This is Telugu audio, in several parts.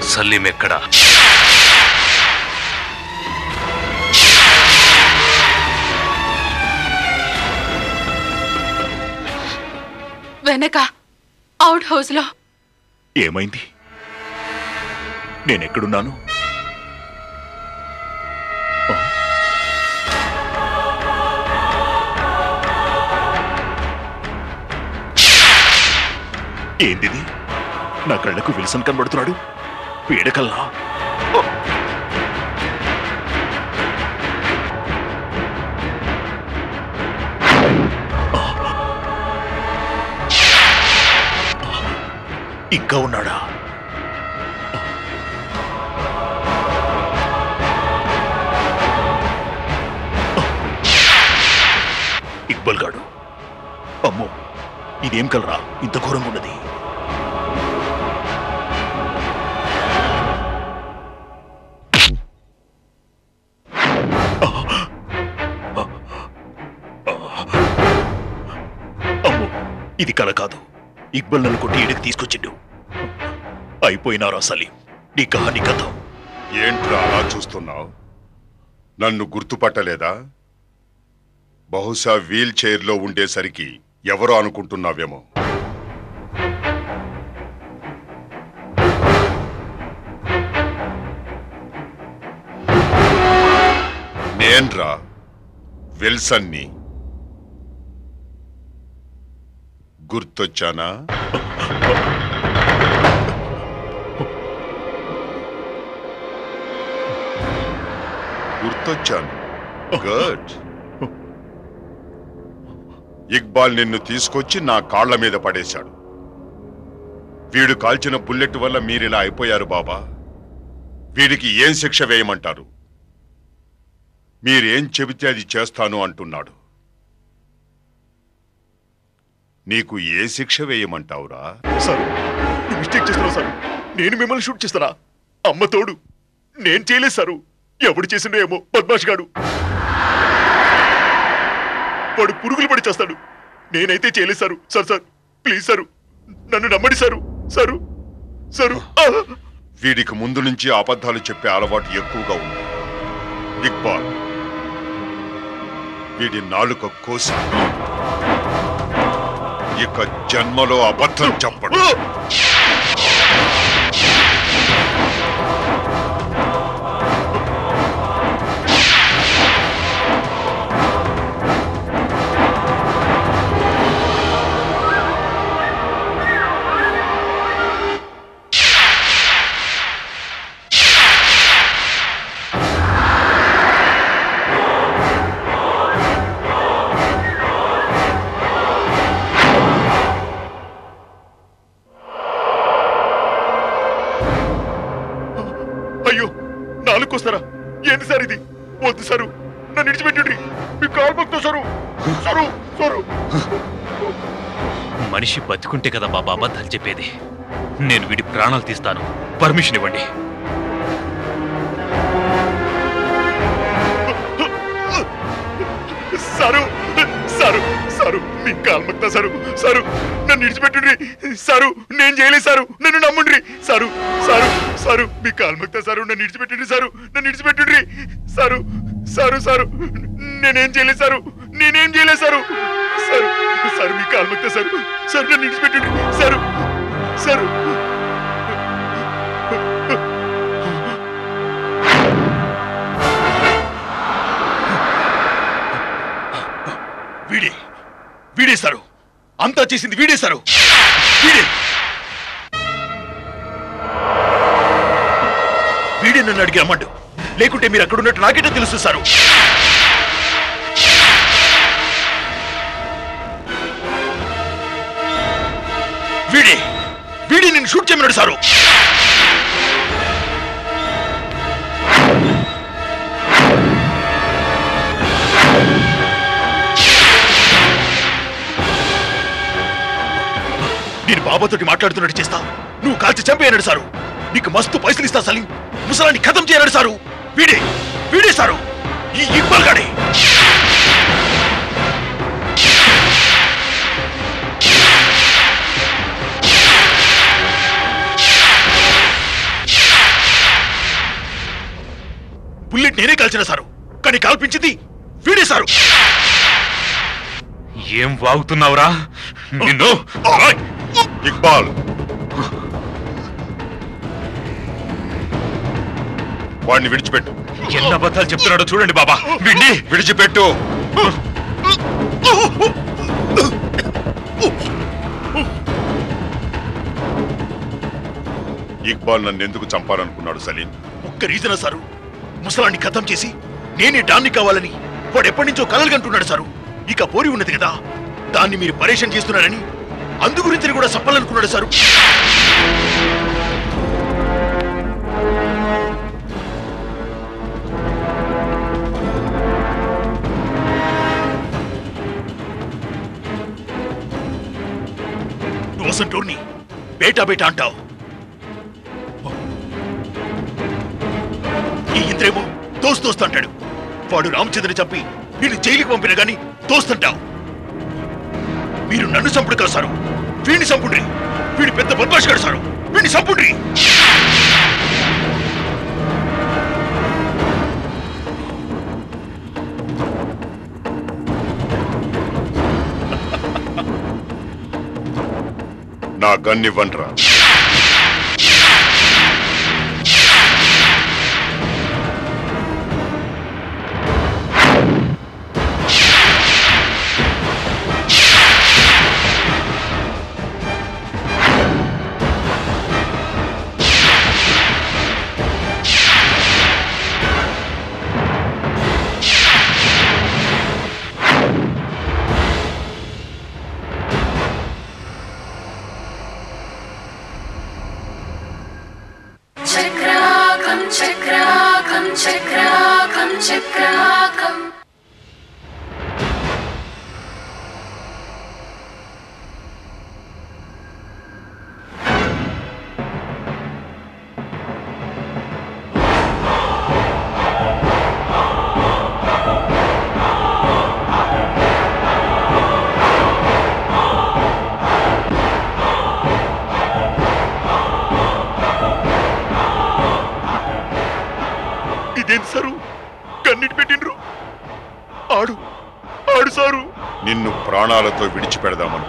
సలీం ఎక్కడా వెనక అవుట్ హౌస్ లో ఏమైంది నేనెక్కడున్నాను ఆ? ఏందిది నా కళ్ళకు విల్సన్ కనబడుతున్నాడు పీడకల్లా ఓ! ఇంకా ఉన్నాడా ఇక్బల్ గాడు అమ్మో ఇదేం కలరా ఇంత ఘోరంగా ఉన్నది అమ్మో ఇది కల కాదు ఇక్బల్ నన్ను కొట్టి ఈడికి తీసుకొచ్చిండు అయిపోయినారా సలీం నీ కహాని కథ ఏంట్రా అలా చూస్తున్నావు నన్ను గుర్తుపట్టలేదా బహుశా వీల్ చైర్లో ఉండేసరికి ఎవరో అనుకుంటున్నావేమో నేన్రా విల్సన్ని గుర్తొచ్చానా గుర్తొచ్చాను గుడ్ ఇక్బాల్ నిన్ను తీసుకొచ్చి నా కాళ్ల మీద పడేశాడు వీడు కాల్చిన బుల్లెట్ వల్ల మీరిలా అయిపోయారు బాబా వీడికి ఏం శిక్ష వేయమంటారు మీరేం చెబితే అది చేస్తాను అంటున్నాడు నీకు ఏ శిక్ష వేయమంటావురా సార్ నువ్వు మిస్టేక్ చేస్తున్నావు సార్ నేను మిమ్మల్ని షూట్ చేస్తానా అమ్మ తోడు నేను చేయలేదు సారు ఎవడు చేసిండో ఏమో బద్మాష్ గాడు వాడు పురుగులు పడి చేస్తాడు నేనైతే చేయలేదు sir sir sir please sir నన్ను నమ్మడి సారు సారు సారు ఆ! వీడికి ముందు నుంచి అబద్ధాలు చెప్పే అలవాటు ఎక్కువగా ఉంది ఇక్బాల్ వీడి నాలుక కోసి ఇక జన్మలో అబద్ధం చెప్పడు ఆ! అయ్యో నాలుగు వస్తారా ఏంది సార్ ఇది వద్దు సారు నన్ను విడిచిపెట్టండి మీ కాలు మొక్తో సారు సారు సారు మనిషి బతుకుంటే కదా బాబా అబద్ధాలు చెప్పేది నేను వీడి ప్రాణాలు తీస్తాను పర్మిషన్ ఇవ్వండి సారు సారు సారు మీ కాలు మొక్తా సారు సారు నన్ను విడిచిపెట్టండి సారు నేను చేయలేదు సారు నన్ను నమ్ముండ్రి సారు సారు సారు మీ కాలు మొక్తా సారు నన్ను విడిచిపెట్టండి సారు నన్ను విడిచిపెట్టండి సారు సారు సారు నేనేం చేయలేదు సారు నేనేం చేయలేదు సారు సారు సారు మీ కాలు మొక్తా సారు సారు నన్ను విడిచిపెట్టండి సారు సారు వీడే వీడేశారు అంతా చేసింది వీడేశారు వీడే వీడే నన్ను అడిగి రమ్మండు లేకుంటే మీరు అక్కడ ఉన్నట్టు నాకేటో తెలుసు సారు వీడే వీడే నేను షూట్ చేయమన్నాడు సారు నేను బాబాతోటి మాట్లాడుతున్నట్టు చేస్తా నువ్వు కాల్చి చంపేయనాడు సారు నీకు మస్తు పైసలు ఇస్తా సలీం ముసలాన్ని ఖతం చేయనాడు సారు వీడే వీడే సారు ఈ ఇక్బల్ గాడే బుల్లెట్ నేనే కాల్చిన సారు కానీ కాల్పించింది వీడే సారు ఏం వాగుతున్నావురా నిన్ను ఓయ్! ఇక్బాల్ వాడిని విడిచిపెట్టు ఎన్ని అబద్ధాలు చెప్తున్నాడో చూడండి బాబా విండి విడిచిపెట్టు ఇక్బాల్ నన్ను ఎందుకు చంపాలనుకున్నాడు సలీం ఒక్క రీజనా సారు ముసలాన్ని ఖతం చేసి నేనే డాన్ని కావాలని వాడు ఎప్పటి నుంచో కలలు కంటున్నాడు సారు ఇక పోరి ఉన్నది కదా దాన్ని మీరు పరేషాన్ చేస్తున్నారని అందు గురించి కూడా చెప్పాలనుకున్నాడు సారు నువ్వు అసంటోడిని బేటా బేటా అంటావు ఈ ఇంద్రేమో దోస్త్ దోస్త్ అంటాడు వాడు రామచంద్రని చంపి నేను జైలుకి పంపిన గాని దోస్తంటావు మీరు నన్ను చంపుడు కాదు సారు వీడిని చంపుండ్రి వీడి పెద్ద బద్మాష్ గాడు సారు వీడిని చంపుండ్రి నా గన్నివ్వండ్రా చక్రాకం చక్రాకం చక్రాకం చక్రాకం ఇదేంటి సారు కన్నిటి పెట్టిండ్రు ఆడు ఆడు సారు నిన్ను ప్రాణాలతో విడిచిపెడదామను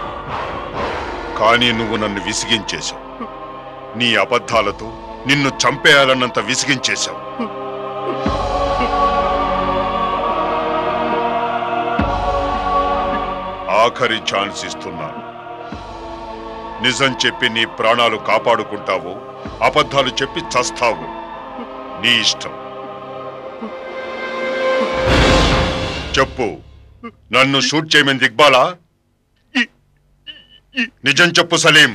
కానీ నువ్వు నన్ను విసిగించేశావు నీ అబద్ధాలతో నిన్ను చంపేయాలన్నంత విసిగించేశావు ఆఖరి ఛాన్స్ ఇస్తున్నాను నిజం చెప్పి నీ ప్రాణాలు కాపాడుకుంటావు అబద్ధాలు చెప్పి చస్తావు నీ ఇష్టం చెప్పు నన్ను షూట్ చేయమని దిగ్బాలా నిజం చెప్పు సలీం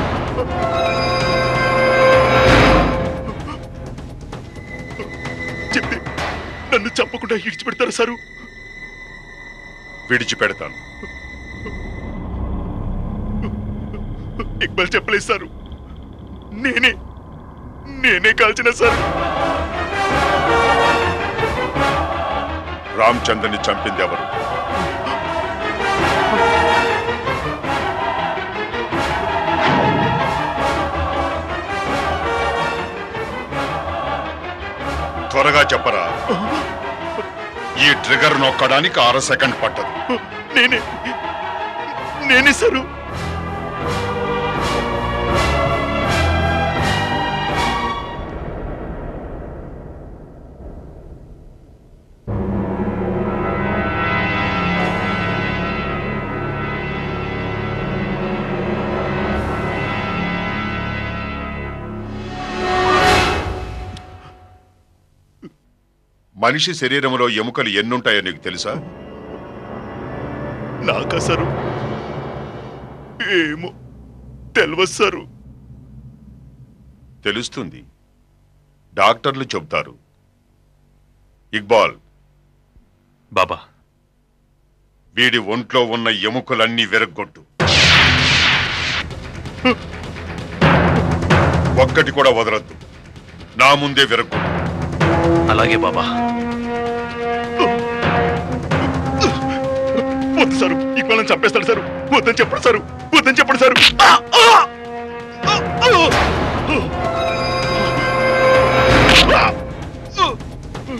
చెప్తే నన్ను చంపకుండా ఇడిచిపెడతారు సారు విడిచిపెడతాను ఇక్బాల్ చెప్పలేదు సారు నేనే నేనే కాల్చిన సారు రామచంద్రని చంపింది ఎవరు త్వరగా చెప్పరా ఈ ట్రిగర్ నొక్కడానికి అర సెకండ్ పట్టదు నేనే నేనే సారు మనిషి శరీరంలో ఎముకలు ఎన్నుంటాయో నీకు తెలుసా నాకా సారు ఏమో తెలియదు సారు తెలుస్తుంది డాక్టర్లు చెబుతారు ఇక్బాల్ బాబా వీడి ఒంట్లో ఉన్న ఎముకలన్నీ విరగ్గొట్టు ఒక్కటి కూడా వదలద్దు నా ముందే విరగ్గొట్టు అలాగే బాబా వద్దు సారు ఇక్బాల్ని చంపేస్తాడు సారు వద్దని చెప్పడు సారు వద్దని చెప్పడు సారు ఆ! ఆ! ఆ! ఆ! ఆ!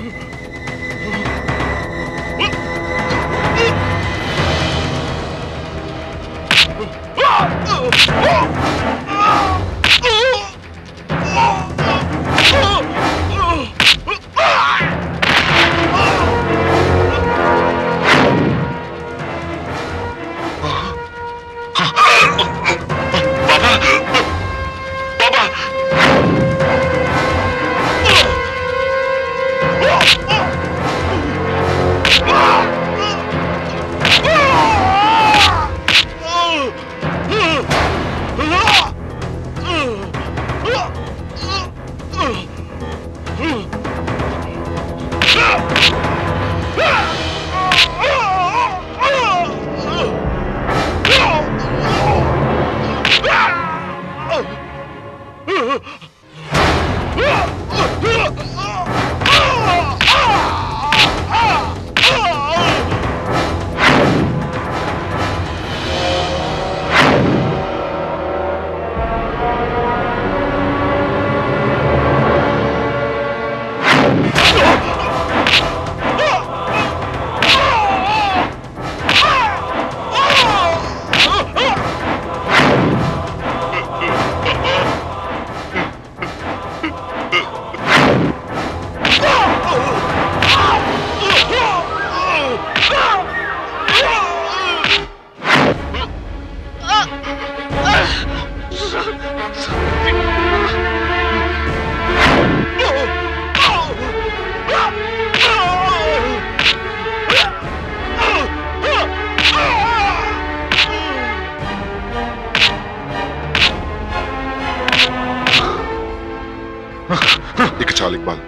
ఇక చాలు ఇక్బాల్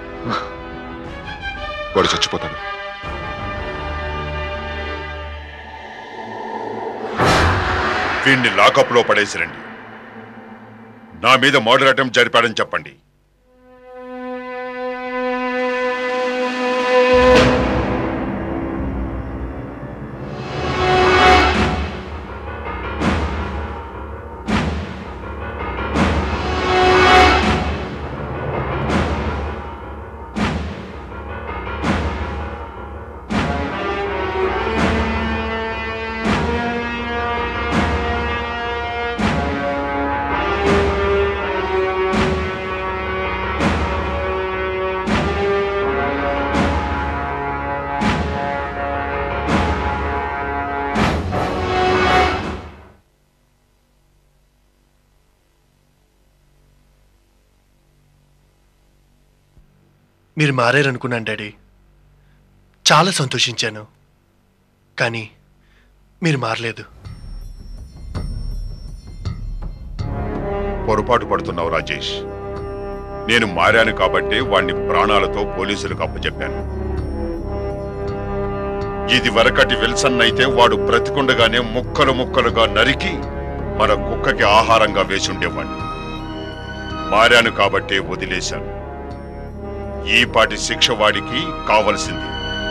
వాడు చచ్చిపోతాడు వీణ్ణి లాకప్ లో పడేసిరండి నా మీద మర్డర్ అటెంప్ట్ జరిపాడని చెప్పండి మీరు మారారనుకున్నాను డాడీ చాలా సంతోషించాను కానీ మీరు మారలేదు పొరపాటు పడుతున్నావు రాజేష్ నేను మారాను కాబట్టే వాణ్ణి ప్రాణాలతో పోలీసులకు అప్పచెప్పాను ఇది వరకటి విల్సన్ అయితే వాడు బ్రతికుండగానే ముక్కలు ముక్కలుగా నరికి మన కుక్కకి ఆహారంగా వేసి ఉండేవాడిని మారాను కాబట్టే వదిలేశాను ఈ పాటి శిక్ష వాడికి కావలసింది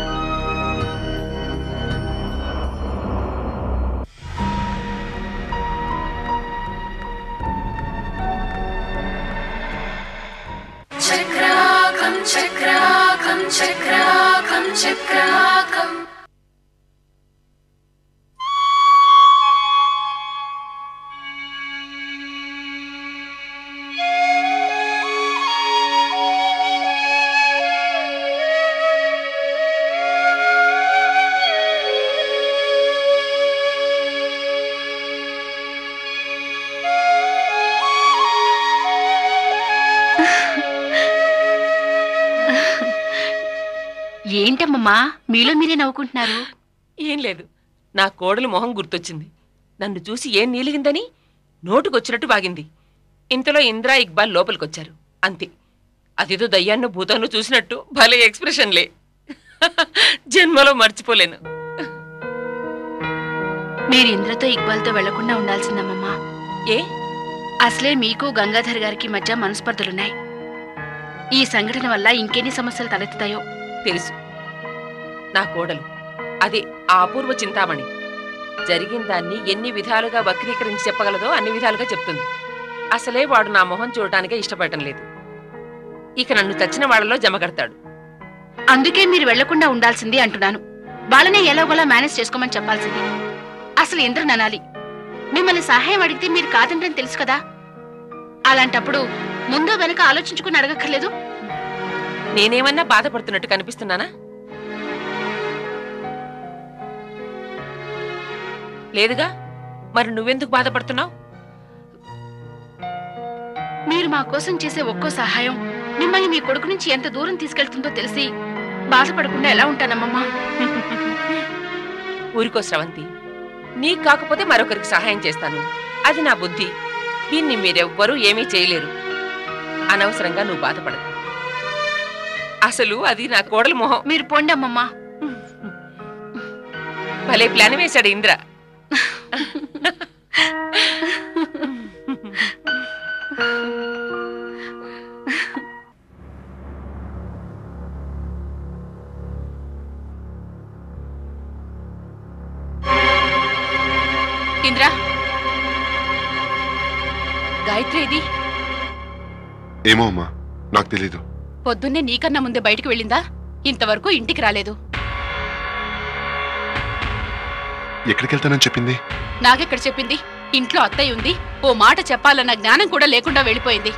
చక్రాకం చక్రాకం చక్రాకం చక్రాకం ఏంటమ్మమ్మా మీలో మీరే నవ్వుకుంటున్నారు ఏం లేదు నా కోడలు మొహం గుర్తొచ్చింది నన్ను చూసి ఏం నీలిగిందని నోటుకొచ్చినట్టు వాగింది ఇంతలో ఇంద్రా ఇక్బాల్ లోపలికొచ్చారు అంతే అదేదో దయ్యాన్నో భూతాన్నో చూసినట్టు భలే ఎక్స్ప్రెషన్లే జన్మలో మర్చిపోలేను మీరు ఇంద్రతో ఇక్బాల్తో వెళ్లకుండా ఉండాల్సిందమ్మమ్మా ఏ అసలే మీకు గంగాధర్ గారికి మధ్య మనస్పర్ధలున్నాయి ఈ సంఘటన వల్ల ఇంకెన్ని సమస్యలు తలెత్తుతాయో తెలుసు నా కోడలు అదే ఆ అపూర్వ చింతామణి జరిగిన దాన్ని ఎన్ని విధాలుగా వక్రీకరించి చెప్పగలదో అన్ని విధాలుగా చెప్తుంది అసలే వాడు నా మొహం చూడటానికే ఇష్టపడటం లేదు ఇక నన్ను చచ్చిన వాళ్ళలో జమగడతాడు అందుకే మీరు వెళ్లకుండా ఉండాల్సింది అంటున్నాను వాళ్ళనే ఎలాగోలా మేనేజ్ చేసుకోమని చెప్పాల్సింది అసలు ఇంద్ర ననాలి మిమ్మల్ని సహాయం అడిగితే మీరు కాదంటని తెలుసు కదా అలాంటప్పుడు ముందో వెనక ఆలోచించుకుని అడగక్కర్లేదు నేనేమన్నా బాధపడుతున్నట్టు కనిపిస్తున్నానా లేదుగా మరి నువ్వెందుకు బాధపడుతున్నావు మీరు మా కోసం చేసే ఒక్కో సహాయం మిమ్మల్ని మీ కొడుకు నుంచి ఎంత దూరం తీసుకెళ్తుందో తెలిసి బాధపడకుండా ఎలా ఉంటానమ్మమ్మా ఊరికో స్రవంతి నీకు కాకపోతే మరొకరికి సహాయం చేస్తాను అది నా బుద్ధి దీన్ని మీరెవ్వరూ ఏమీ చేయలేరు అనవసరంగా నువ్వు బాధపడకు అసలు అది నా కోడల మొహం మీరు పోండి అమ్మమ్మా భలే ప్లాన్ వేశాడు ఇంద్ర ఇంద్రా గాయత్రి ఇది ఏమో అమ్మా నాకు తెలీదు పొద్దున్నే నీకన్నా ముందే బయటికి వెళ్ళిందా ఇంతవరకు ఇంటికి రాలేదు ఎక్కడికి వెళ్తానని చెప్పింది నాకెక్కడ చెప్పింది ఇంట్లో అత్తయ్య ఉంది ఓ మాట చెప్పాలన్న జ్ఞానం కూడా లేకుండా వెళ్ళిపోయింది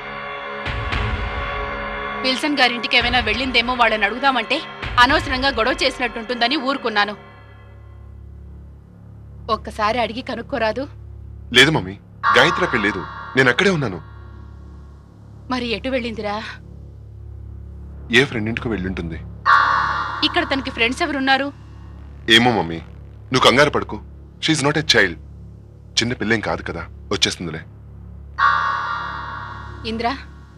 విల్సన్ గారింటికి ఏమైనా వెళ్ళిందేమో వాళ్ళని అడుగుదామంటే అనవసరంగా గొడవ చేసినట్టుంటుందని ఊరుకున్నాను ఒక్కసారి అడిగి కనుక్కోరాదు లేదు మమ్మీ గాయత్రి అక్కడ లేదు నేను అక్కడే ఉన్నాను మరి ఎటు వెళ్ళిందిరా ఏ ఫ్రెండ్ ఇంటికి వెళ్ళుంటుంది ఇక్కడ తనకి ఫ్రెండ్స్ ఎవరున్నారు ఏమో మమ్మీ నువ్వు కంగారు పడుకో షీఈ్ నాట్ ఎ చైల్డ్ చిన్న పిల్లేం కాదు కదా వచ్చేస్తుందిలే ఇంద్రా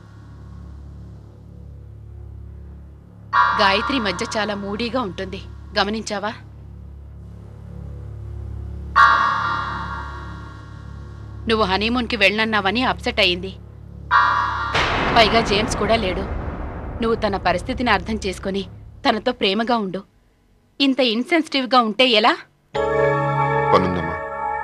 గాయత్రి మధ్య చాలా మూడీగా ఉంటుంది గమనించావా నువ్వు హనీమూన్కి వెళ్ళనన్నావని అప్సెట్ అయింది పైగా జేమ్స్ కూడా లేడు నువ్వు తన పరిస్థితిని అర్థం చేసుకొని తనతో ప్రేమగా ఉండు ఇంత ఇన్సెన్సిటివ్గా ఉంటే ఎలా పనుందమ్మా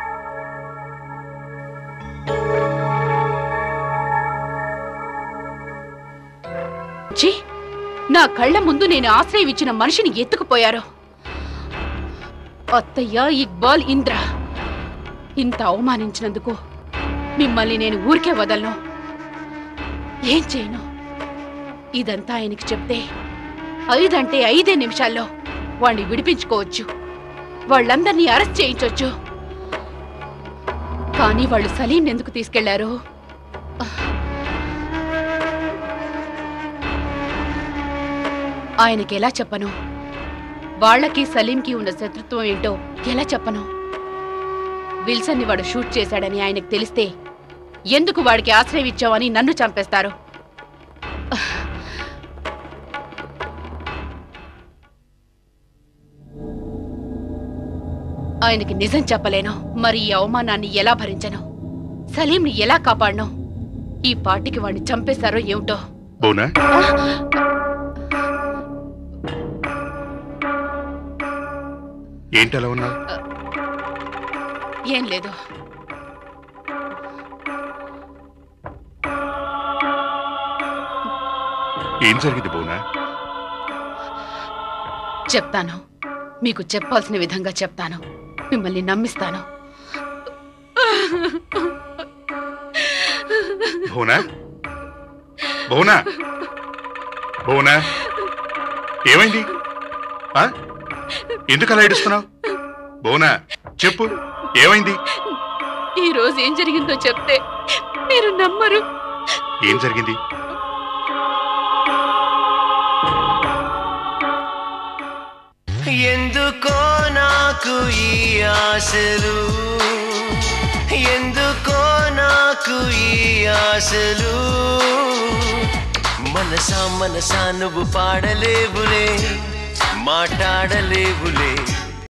ఛీ నా కళ్ళ ముందు నేను ఆశ్రయం ఇచ్చిన మనిషిని ఎత్తుకుపోయారు అత్తయ్య ఇక్బాల్ ఇంద్ర ఇంత అవమానించినందుకు మిమ్మల్ని నేను ఊరికే వదలను ఏం చేయను ఇదంతా ఆయనకి చెప్తే ఐదంటే ఐదే నిమిషాల్లో వాణ్ణి విడిపించుకోవచ్చు వాళ్ళందరినీ అరెస్ట్ చేయించొచ్చు కానీ వాళ్ళు సలీం ఎందుకు తీసుకెళ్లారు ఆయనకి ఎలా చెప్పను వాళ్ళకి సలీంకి ఉన్న శత్రుత్వం ఏంటో ఎలా చెప్పను విల్సన్ని వాడు షూట్ చేశాడని ఆయనకు తెలిస్తే ఎందుకు వాడికి ఆశ్రయం ఇచ్చావని నన్ను చంపేస్తారు ఆయనకి నిజం చెప్పలేను మరి ఈ అవమానాన్ని ఎలా భరించను సలీంని ఎలా కాపాడను ఈ పార్టీకి వాడిని చంపేశారో ఏమిటో బోనా ఏంటి అలా ఉన్నావు ఏం లేదు ఏం జరిగింది బోనా చెప్తాను మీకు చెప్పాల్సిన విధంగా చెప్తాను మిమ్మల్ని నమ్మిస్తాను బోనా బోనా బోనా ఏమైంది ఆ? ఎందుకు అలా ఏడుస్తున్నావు బోనా చెప్పు ఏమైంది ఈ రోజు ఏం జరిగిందో చెప్తే మీరు నమ్మరు ఏం జరిగింది ఎందుకో నాకు ఈ ఆశలు ఎందుకో నాకు ఈ ఆశలు మనసా మనసా నువ్వు పాడలేవులే మాట్లాడలేవులే